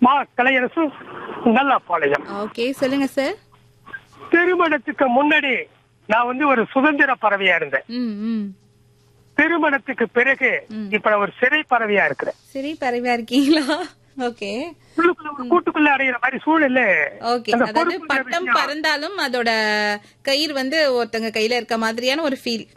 மா கலையரசு நல்லாப்பாளையம் ஓகே சொல்லுங்க சார் திருமணத்துக்கு முன்னாடி நான் வந்து ஒரு சுதந்திர பறவையா இருந்தேன் ம் ம் திருமணத்துக்கு பிறகு இப்ப நான் ஒரு சிறை பறவையா இருக்கிறேன் சரி பறவையா இருக்கீங்களா ஓகே உள்ளுக்குள்ள ஒரு கூட்டுக்குள்ள அடையிற மாதிரி சூழல் ஓகே அந்த அதாவது பொறுப்புங்கிற பட்டம் விஷயம். பறந்தாலும் அதோட கயிறு வந்து ஒருத்தங்க கையில இருக்க மாதிரியான ஒரு ஃபீல்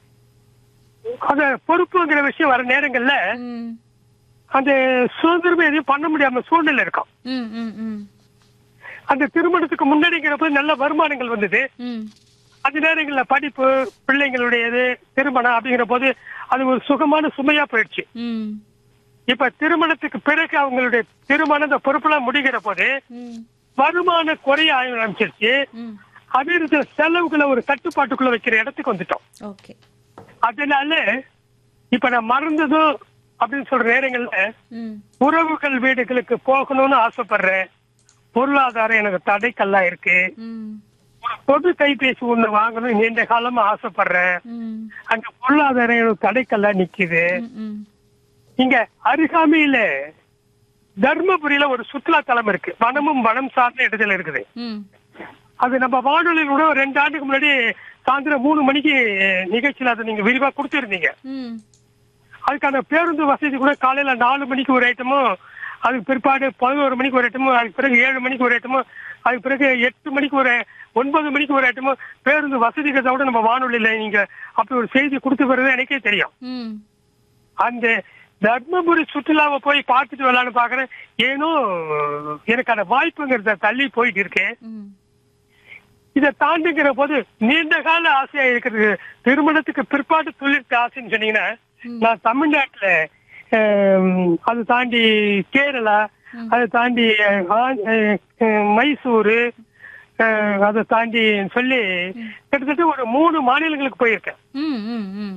அந்த பொறுப்புங்கிற விஷயம் வர நேரங்கள்ல ம் அந்த சுதந்திரமே எதையும் பண்ண முடியாம சூழ்நிலை இருக்கும் ம் ம் ம் அந்த திருமணத்துக்கு முன்னாடிங்கிறப்ப நல்ல வருமானங்கள் வந்தது ம் அந்த நேரங்கள்ல படிப்பு பிள்ளைங்களுடையது திருமணம் அப்படிங்கிற போது அது ஒரு சுகமான சுமையா போயிடுச்சு ம் இப்ப திருமணத்துக்கு பிறகு அவங்களுடைய திருமணம் இந்த பொறுப்பெல்லாம் முடிகிற போது ம் வருமான குறைய ஆரம்பிச்சிருச்சு ம் அதே நேரத்துல செலவுகளை ஒரு கட்டுப்பாட்டுக்குள்ள வைக்கிற இடத்துக்கு வந்துட்டோம் ஓகே அதனால இப்ப நான் மறந்ததும் அப்படின்னு சொல்ற நேரங்கள்ல ம் உறவுகள் வீடுகளுக்கு போகணும்னு ஆசைப்படுறேன் பொருளாதாரம் எனக்கு தடைக்கல்லா இருக்கு ம் ஒரு பொது கைபேசி ஒண்ணு வாங்கணும் நீண்ட காலமா ஆசைப்படுறேன் ம் அங்க பொருளாதாரம் எனக்கு தடைக்கல்லா நிக்குது ம் ம் இங்க அருகாமையில தர்மபுரியில ஒரு சுற்றுலா தலம் இருக்கு வனமும் வனம் சார்ந்த இடத்துல இருக்குது ம் அது நம்ம வானொலியில் கூட ஒரு ரெண்டு ஆண்டுக்கு முன்னாடி சாயந்தரம் மூணு மணிக்கு நிகழ்ச்சியில அதை நீங்க விரிவா கொடுத்துருந்தீங்க ம் அதுக்கான பேருந்து வசதி கூட காலையில நாலு மணிக்கு ஒரு ஐட்டமும் அதுக்கு பிற்பாடு பதினோரு மணிக்கு ஒரு ஐட்டமும் அதுக்கு பிறகு ஏழு மணிக்கு ஒரு ஐட்டமும் அதுக்கு பிறகு எட்டு மணிக்கு ஒரு ஒன்பது மணிக்கு ஒரு ஐட்டமும் பேருந்து வசதிக்கிறத விட நம்ம வானொலியில நீங்க அப்படி ஒரு செய்தி கொடுத்து வருது எனக்கே தெரியும் ம் அந்த தர்மபுரி சுற்றுலாவை போய் பார்த்துட்டு வரலான்னு பாக்குறேன் ஏனோ எனக்கான வாய்ப்புங்கிறத தள்ளி போயிட்டு இருக்கேன் ம் இதை தாண்டிங்கிற போது நீண்ட கால ஆசையா இருக்கிறது திருமணத்துக்கு பிற்பாடு தொழிலுக்கு ஆசைன்னு சொன்னீங்கன்னா நான் தமிழ்நாட்டுல ஆம், அது தாண்டி கேரளா அதை தாண்டி அஹ், ஆ- அஹ், அஹ், மைசூரு அஹ், அதை தாண்டி சொல்லி கிட்டத்தட்ட ஒரு மூணு மாநிலங்களுக்கு போயிருக்கேன் ம் ம் ம்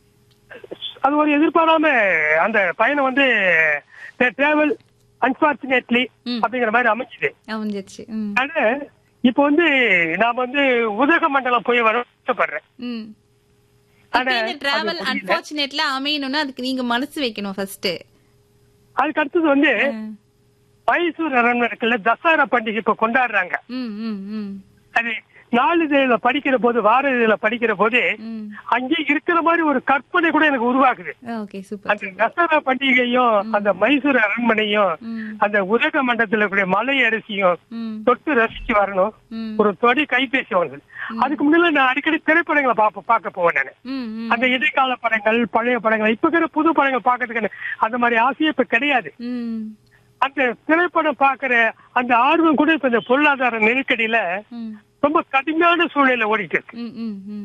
அது ஒரு எதிர்பாராம அந்த பயணம் வந்து டிராவல் அன்பார்ச்சுனேட்லி ம். அப்படிங்கிற மாதிரி அமைஞ்சுது அமைஞ்சிருச்சு ம் ஆனா இப்ப வந்து நாம வந்து உதகமண்டலம் போய் வர ஆசைப்படுறேன் ம் ஆனா, இப்ப இந்த டிராவல் அது புரியல. அன்பார்ச்சுனேட்ல அமையணும்னா அதுக்கு நீங்க மனசு வைக்கணும் ஃபர்ஸ்ட் அதுக்கு அடுத்தது வந்து மைசூர் அரண்மனை இருக்குல்ல தசரா பண்டிகை இப்ப கொண்டாடுறாங்க ம் ம் ம் அது நாளிதழில படிக்கிற போது வார இதழில படிக்கிற போது ம் அங்கே இருக்கிற மாதிரி ஒரு கற்பனை கூட எனக்கு உருவாகுது ஓகே சூப்பர் அந்த தசரா பண்டிகையும் அந்த மைசூர் அரண்மனையும் ம் அந்த உதக மண்டலத்துல இருக்கக்கூடிய மலை அரிசியும் ம் தொட்டு ரசிச்சு வரணும் ம் ஒரு தொடி கைபேசி வருது அதுக்கு முன்னால நான் அடிக்கடி திரைப்படங்களை பாப்ப பார்க்க போவேன் நான் ம் ம் அந்த இடைக்கால படங்கள் பழைய படங்கள் இப்ப இருக்கிற புது படங்கள் பாக்கிறதுக்கு எனக்கு அந்த மாதிரி ஆசையே இப்ப கிடையாது ம் அந்த திரைப்படம் பாக்குற அந்த ஆர்வம் கூட இப்ப இந்த பொருளாதார நெருக்கடியில ம் ரொம்ப கடுமையான சூழ்நிலை ஓடிட்டு இருக்கு ம் ம் ம்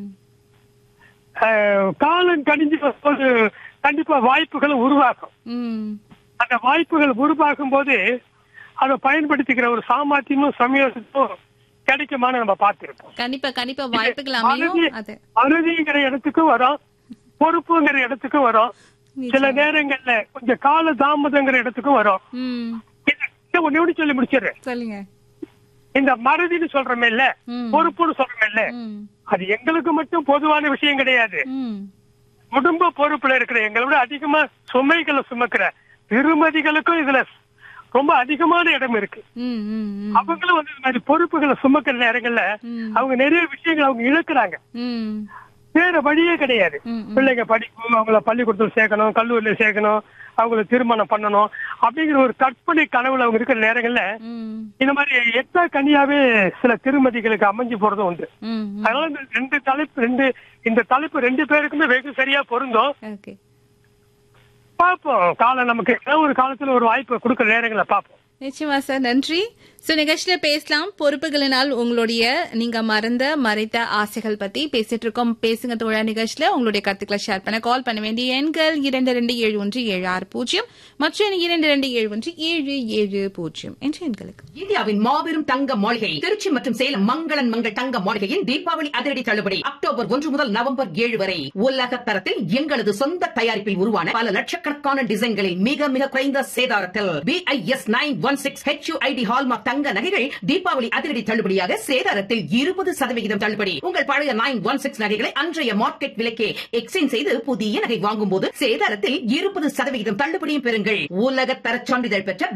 அஹ், காலம் கடிஞ்சு போது கண்டிப்பா வாய்ப்புகள் உருவாகும் ம் அந்த வாய்ப்புகள் உருவாகும் போது அதை பயன்படுத்திக்கிற ஒரு சாமர்த்தியமும் சமயோசமும் கிடைக்குமான்னு நம்ம பார்த்திருப்போம் கண்டிப்பா கண்டிப்பா வாய்ப்புகள் அமையும் மறதி- அது மறதிங்கிற இடத்துக்கும் வரும் பொறுப்புங்கிற இடத்துக்கும் வரும் சில நேரங்கள்ல கொஞ்சம் கால தாமதங்கிற இடத்துக்கும் வரும் ம் இது- இதை ஒண்ணு ஒண்ணு சொல்லி முடிச்சிடுறேன் சொல்லுங்க இந்த மறதின்னு சொல்றமே இல்ல ம் பொறுப்புன்னு சொல்றமே இல்ல ம் அது எங்களுக்கு மட்டும் பொதுவான விஷயம் கிடையாது ம் குடும்ப பொறுப்புல இருக்கிற எங்களை விட அதிகமா சுமைகளை சுமக்கிற திருமதிகளுக்கும் இதுல ரொம்ப அதிகமான இடம் இருக்கு ம் ம் ம் அவங்களும் வந்து இந்த மாதிரி பொறுப்புகளை சுமக்கிற நேரங்கள்ல ம். அவங்க நிறைய விஷயங்கள் அவங்க இழக்கிறாங்க ம் வேற வழியே கிடையாது ம், ம். பிள்ளைங்க படிக்கணும் அவங்கள பள்ளிக்கூடத்துல சேர்க்கணும் கல்லூரியில சேர்க்கணும் அவங்கள திருமணம் பண்ணணும் அப்படிங்கிற ஒரு கற்பனை கனவுல அவங்க இருக்கிற நேரங்கள்ல ம் இந்த மாதிரி எட்டா கனியாவே சில திருமதிகளுக்கு அமைஞ்சு போறதும் உண்டு ம் ம் அதனால இந்த ரெண்டு தலைப்பு ரெண்டு இந்த தலைப்பு ரெண்டு பேருக்குமே வெகு சரியா பொருந்தும் ஓகே பார்ப்போம் காலம் நமக்கு ஏதோ ஒரு காலத்துல ஒரு வாய்ப்பு கொடுக்குற நேரங்களை பார்ப்போம் நிச்சயமா சார் நன்றி சோ நிகழ்ச்சியில பேசலாம் பொறுப்புகளினால் உங்களுடைய நீங்க மறந்த மறைத்த ஆசைகள் பத்தி பேசிட்டு இருக்கோம் பேசுங்க தோழா நிகழ்ச்சியில உங்களுடைய கருத்துக்களை ஷேர் பண்ண கால் பண்ண வேண்டிய எண்கள் இரண்டு ரெண்டு ஏழு ஒன்று ஏழு ஆறு பூஜ்ஜியம் மற்ற எண் இரண்டு ரெண்டு ஏழு ஒன்று ஏழு ஏழு பூஜ்ஜியம் என்ற எண்களுக்கு இந்தியாவின் மாபெரும் தங்க மாளிகை திருச்சி மற்றும் சேலம் மங்களன் மங்கள் தங்க மாளிகையின் தீபாவளி அதிரடி தள்ளுபடி அக்டோபர் ஒன்று முதல் நவம்பர் ஏழு வரை உலக தரத்தில் எங்களது சொந்த தயாரிப்பில் உருவான பல லட்சக்கணக்கான டிசைன்களில் மிக மிக குறைந்த சேதாரத்தில் BIS nine one six HUID hallmark தங்க நகைகள் தீபாவளி அதிரடி தள்ளுபடியாக சேதாரத்தில் இருபது சதவிகிதம் தள்ளுபடி உங்கள் பழைய நைன் ஒன் சிக்ஸ் நகைகளை அன்றைய மார்க்கெட் விலைக்கே எக்ஸ்சேஞ்ச் செய்து புதிய நகை வாங்கும் போது சேதாரத்தில் இருபது சதவிகிதம் தள்ளுபடியும் பெறுங்கள் உலக தரச் சான்றிதழ் பெற்ற